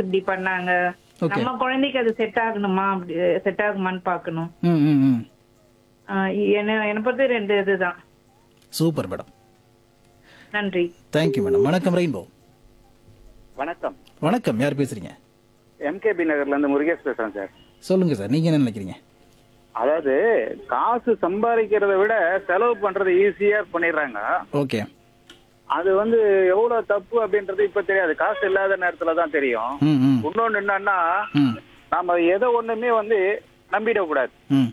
இப்படி பண்ணாங்க Okay. நம்ம குழந்தைக்கு அது செட் ஆகணுமா அப்படி செட் ஆகுமான்னு பார்க்கணும் ம் ம் ம் ஆஹ் என்ன என்னை பொறுத்த ரெண்டு இதுதான் சூப்பர் மேடம் நன்றி தேங்க்யூ மேடம் வணக்கம் ரெயின்போ வணக்கம் வணக்கம் யார் பேசுறீங்க எம்கேபி நகர்ல இருந்து முருகேஷ் பேசுறேன் சார் சொல்லுங்க சார் நீங்க என்ன நினைக்கிறீங்க அதாவது காசு சம்பாதிக்கிறத விட செலவு பண்றது ஈஸியா பண்ணிடுறாங்க ஓகே அது வந்து எவ்வளவு தப்பு அப்படின்றது இப்ப தெரியாது காசு இல்லாத நேரத்துல தான் தெரியும் ம் ம் இன்னொன்னு என்னன்னா ம் நாம எதை ஒண்ணுமே வந்து நம்பிடக்கூடாது ம்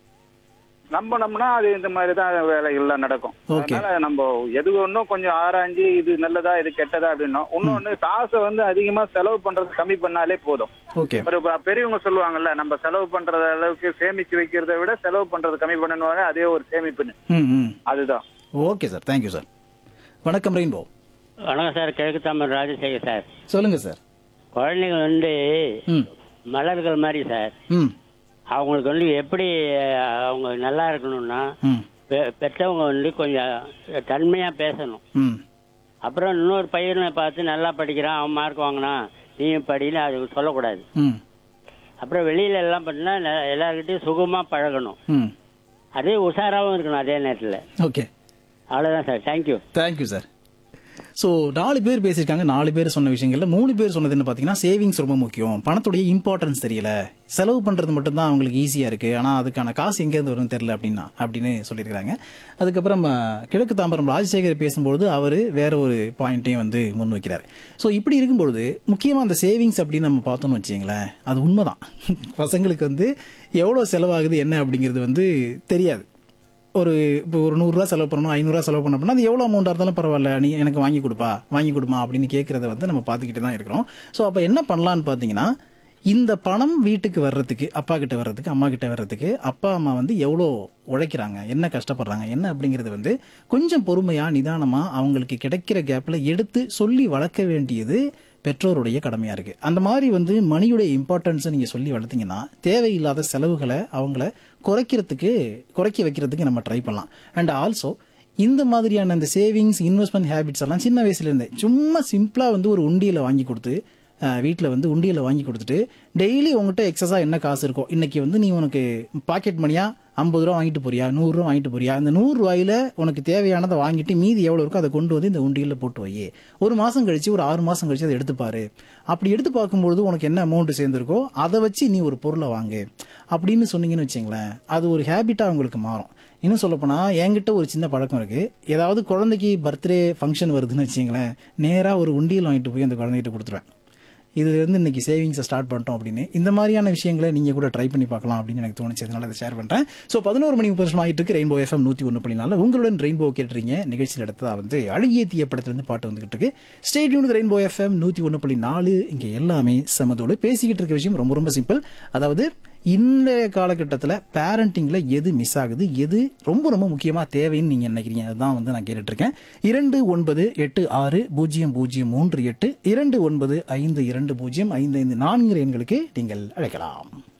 நம்பினோம்னா அது இந்த மாதிரி தான் வேலைகள்லாம் நடக்கும் Okay. அதனால நம்ம எது ஒன்றும் கொஞ்சம் ஆராய்ஞ்சு இது நல்லதா இது கெட்டதா அப்படின்னோம் இன்னொன்னு காசை வந்து அதிகமா செலவு பண்றது கம்மி பண்ணாலே போதும் ஓகே ஒரு ப- பெரியவங்க சொல்லுவாங்கல்ல நம்ம செலவு பண்றது அளவுக்கு சேமிச்சு வைக்கிறத விட செலவு பண்றது கம்மி பண்ணணும் அதே ஒரு சேமிப்புன்னு ம் ம் அதுதான் ஓகே சார் தேங்க்யூ சார் வணக்கம் ரெயின்போ வணக்கம் சார் கிழக்கு தமிழ் ராஜசேகர் சார் சொல்லுங்க சார் குழந்தைங்க வந்து ம் மலர்கள் மாதிரி சார் ம் அவங்களுக்கு வந்து எப்படி அஹ், அவங்க நல்லா இருக்கணும்னா ம் பெ- பெற்றவங்க வந்து கொஞ்சம் தன்மையா பேசணும் ம் அப்புறம் இன்னொரு பையனை பார்த்து நல்லா படிக்கிறான் அவன் மார்க் வாங்கினான் நீயும் படின்னு அது சொல்லக்கூடாது ம் அப்புறம் வெளியில எல்லாம் பண்ணா எல்லாருக்கிட்டையும் சுகமா பழகணும் ம் அதே உஷாராவும் இருக்கணும் அதே நேரத்தில் ஓகே அவ்வளோதான் sir thank you thank you sir so நாலு பேர் பேசியிருக்காங்க நாலு பேர் சொன்ன விஷயங்கள்ல மூணு பேர் சொன்னது என்ன பார்த்தீங்கன்னா சேவிங்ஸ் ரொம்ப முக்கியம் பணத்துடைய இம்பார்ட்டன்ஸ் தெரியல செலவு பண்ணுறது மட்டும்தான் அவங்களுக்கு ஈஸியாக இருக்குது ஆனால் அதுக்கான காசு எங்கேருந்து வரும்னு தெரியல அப்படின்னா அப்படின்னு சொல்லியிருக்காங்க அதுக்கப்புறம் அஹ், கிழக்கு தாம்பரம் ராஜசேகர் பேசும்பொழுது அவர் வேற ஒரு பாயிண்ட்டையும் வந்து முன் வைக்கிறார் ஸோ இப்படி இருக்கும்பொழுது முக்கியமாக அந்த சேவிங்ஸ் அப்படின்னு நம்ம பார்த்தோம்னு வச்சிங்களேன் அது உண்மைதான் பசங்களுக்கு வந்து எவ்வளோ செலவாகுது என்ன அப்படிங்கிறது வந்து தெரியாது ஒரு இப்போ ஒரு நூறுரூவா செலவு பண்ணணும் ஐநூறுரூவா செலவு பண்ண அப்படின்னா அது எவ்வளோ அமௌண்ட்டாக இருந்தாலும் பரவாயில்ல நீ எனக்கு வாங்கி கொடுப்பா வாங்கி கொடுமா அப்படின்னு கேட்குறத வந்து நம்ம பார்த்துக்கிட்டு தான் இருக்கிறோம் ஸோ அப்போ என்ன பண்ணலான்னு பார்த்தீங்கன்னா இந்த பணம் வீட்டுக்கு வர்றதுக்கு அப்பா கிட்ட வர்றதுக்கு அம்மா கிட்ட வர்றதுக்கு அப்பா அம்மா வந்து எவ்வளோ உழைக்கிறாங்க என்ன கஷ்டப்படுறாங்க என்ன அப்படிங்கிறது வந்து கொஞ்சம் பொறுமையாக நிதானமாக அவங்களுக்கு கிடைக்கிற கேப்பில் எடுத்து சொல்லி வளர்க்க வேண்டியது பெற்றோருடைய கடமையா இருக்கு அந்த மாதிரி வந்து மணியுடைய இம்பார்ட்டன்ஸை நீங்க சொல்லி வளர்த்தீங்கன்னா தேவையில்லாத செலவுகளை அவங்கள குறைக்கிறதுக்கு குறைக்க வைக்கிறதுக்கு நம்ம ட்ரை பண்ணலாம் அண்ட் ஆல்சோ இந்த மாதிரியான இந்த சேவிங்ஸ் இன்வெஸ்ட்மெண்ட் ஹேபிட்ஸ் எல்லாம் சின்ன வயசுல இருந்தே சும்மா சிம்பிளா வந்து ஒரு உண்டியலை வாங்கி கொடுத்து வீட்டில் வந்து உண்டியலை வாங்கி கொடுத்துட்டு டெய்லி உங்ககிட்ட எக்ஸஸாக என்ன காசு இருக்கோ இன்னைக்கு வந்து நீ உனக்கு பாக்கெட் மணியா ஐம்பது ரூபா வாங்கிட்டு போறியா நூறுரூவா வாங்கிட்டு போறியா அந்த நூறு ரூபாயில உனக்கு தேவையானதை வாங்கிட்டு மீதி எவ்வளோ இருக்கோ அதை கொண்டு வந்து இந்த உண்டியலில் போட்டு வை ஒரு மாதம் கழிச்சு ஒரு ஆறு மாதம் கழிச்சு அதை எடுத்து பாரு அப்படி எடுத்து பார்க்கும்பொழுது உனக்கு என்ன அமௌண்ட் சேர்ந்துருக்கோ அதை வச்சு நீ ஒரு பொருளை வாங்கு அப்படின்னு சொன்னீங்கன்னு வச்சுங்களேன் அது ஒரு ஹேபிட்டாக உங்களுக்கு மாறும் இன்னும் சொல்லப்போனால் என்கிட்ட ஒரு சின்ன பழக்கம் இருக்கு ஏதாவது குழந்தைக்கு பர்த்டே ஃபங்க்ஷன் வருதுன்னு வச்சுங்களேன் நேராக ஒரு உண்டியல் வாங்கிட்டு போய் அந்த குழந்தைகிட்ட கொடுத்துருவேன் இதுல இருந்து இன்னைக்கு சேவிங்ஸை ஸ்டார்ட் பண்ணிட்டோம் அப்படின்னு இந்த மாதிரியான விஷயங்களை நீங்க கூட ட்ரை பண்ணி பார்க்கலாம் அப்படின்னு எனக்கு தோணுச்சு அதனால அதை ஷேர் பண்றேன் ஸோ பதினோரு மணி முப்பது வருஷம் ஆகிட்டு இருக்கு ரெயின்போ எஃப்எம் நூத்தி ஒன்று புள்ளினால உங்களுடன் ரெயின்போ கேட்டுறீங்க நிகழ்ச்சியில் எடுத்ததா வந்து அழகிய தீய படத்துல இருந்து பாட்டு வந்துகிட்டு இருக்கு ஸ்டேடியூன் ரெயின்போ எஃப்எம் நூத்தி ஒன்று புள்ளி நாலு இங்க எல்லாமே சமதோடு பேசிக்கிட்டு இருக்க விஷயம் ரொம்ப ரொம்ப சிம்பிள் அதாவது இன்றைய காலகட்டத்தில் பேரண்டிங்கில் எது மிஸ் ஆகுது எது ரொம்ப ரொம்ப முக்கியமாக தேவைன்னு நீங்கள் நினைக்கிறீங்க அதுதான் வந்து நான் கேட்டுட்டு இருக்கேன் இரண்டு ஒன்பது எட்டு ஆறு பூஜ்ஜியம் பூஜ்ஜியம் மூன்று எட்டு இரண்டு ஒன்பது ஐந்து இரண்டு பூஜ்ஜியம் ஐந்து ஐந்து நான்கு எண்களுக்கு நீங்கள் அழைக்கலாம்